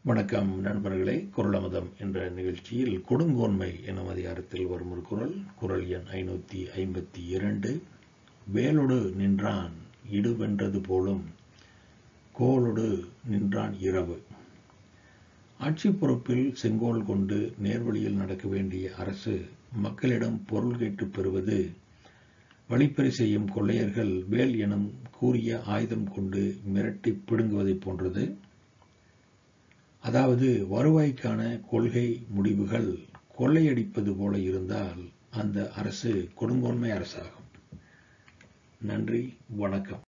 வணக்கம் நண்பர்களே குரலமதம் என்ற நிகழ்ச்சியில் கொடுங்கோன்மை எனும் அதிகாரத்தில் வரும் ஒரு குரல் குரல் எண் ஐநூற்றி ஐம்பத்தி இரண்டு வேலொடு நின்றான் இடுவென்றது போலும் கோலொடு நின்றான் இரவு ஆட்சி பொறுப்பில் செங்கோல் கொண்டு நேர்வழியில் நடக்க வேண்டிய அரசு மக்களிடம் பொருள் கேட்டு பெறுவது வழிப்பறி செய்யும் கொள்ளையர்கள் வேல் எனும் கூறிய ஆயுதம் கொண்டு மிரட்டி பிடுங்குவதைப் போன்றது அதாவது வருவாய்க்கான கொள்கை முடிவுகள் கொள்ளையடிப்பது போல இருந்தால் அந்த அரசு கொடுங்கோன்மை அரசாகும் நன்றி வணக்கம்